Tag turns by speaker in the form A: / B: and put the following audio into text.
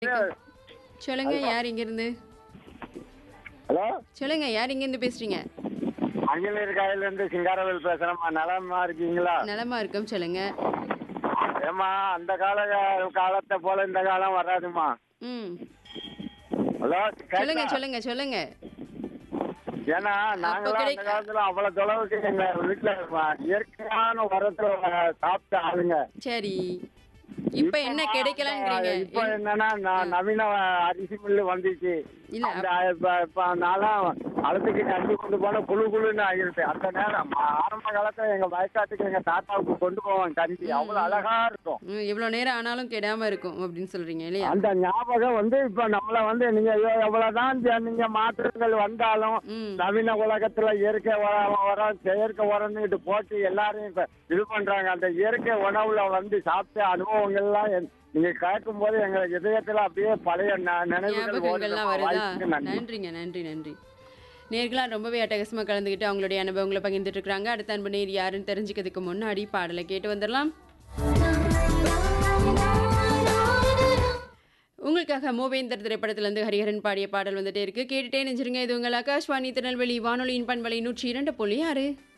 A: சொல்லுங்க யார் இங்கிருந்து
B: ஹலோ
A: சொல்லுங்க யார் இங்கிருந்து பேசுறீங்க
B: அஞ்சலீர் காயில இருந்து சிங்காரவேல் பேசுறேம்மா நலமா இருக்கீங்களா
A: நலமா இருக்கோம் சொல்லுங்க
B: ஏமா அந்த கால காலத்தை போல இந்த காலம் வராதுமா
A: ம்
B: ஹலோ
A: சொல்லுங்க சொல்லுங்க சொல்லுங்க
B: ஏன்னா நாங்களாம் அந்த
A: கிடைக்க-
B: காலத்துல அவ்வளவு தொலைவுக்கு எங்க வீட்டுல இயற்கையான உரத்துல சாப்பிட்ட ஆளுங்க
A: சரி இப்ப என்ன கிடைக்கலங்கிறீங்க
B: இப்ப என்னன்னா ந- நவீன அரிசி மில்லு வந்துச்சு
A: இல்ல,
B: அந்த இப்ப இப்ப நான்லாம் அழுத்துக்கு தண்ணி கொண்டு போன குழு குழுன்னு ஆகிருச்சு அந்த நேரம் ஆரம்ப காலத்துல எங்க வயக்காட்டுக்கு எங்க தாத்தாவுக்கு கொண்டு போவாங்க கஞ்சி அவ்வளவு அழகா இருக்கும்
A: ம், இவ்வளவு நேரம் ஆனாலும் கெடாம இருக்கும் அப்படின்னு சொல்றீங்க இல்லையா
B: அந்த ஞாபகம் வந்து இப்ப நம்மள வந்து நீங்க ஐயோ, எவ்வளவுதான் ஜ- நீங்க மாற்றங்கள் வந்தாலும்
A: ம்
B: நவீன உலகத்துல இயற்கை உரம் உரம் செயற்கை உரம்னுட்டு போட்டு எல்லாரும் இப்ப இது பண்றாங்க அந்த இயற்கை உணவுல வந்து சாப்பிட்ட அனுபவங்கள்லாம் என்- நீங்க கேட்கும் போது எங்க இதயத்துல அப்படியே பழைய ந- நினைவுகள் ஓடுது.
A: ஞாபகங்கள்லாம் வருதா
B: வாய்ப்புக்கு நன்றி
A: நன்றிங்க நன்றி நன்றி நேர்களாம் ரொம்பவே அட்டகாசமா கலந்துக்கிட்டு அவங்களுடைய அனுபவங்களை பகிர்ந்துட்டு இருக்காங்க அடுத்த அன்பு நேர் யாருன்னு தெரிஞ்சுக்கிறதுக்கு முன்னாடி பாடலை கேட்டு வந்துடலாம் உங்களுக்காக மூவேந்தர் திரைப்படத்திலிருந்து ஹரிஹரன் பாடிய பாடல் வந்துட்டே இருக்கு கேட்டுட்டே நெஞ்சிருங்க இது உங்கள் ஆகாஷ்வாணி திருநெல்வேலி வானொலியின் பண்பலை நூற்றி இரண்டு புள்ளி ஆறு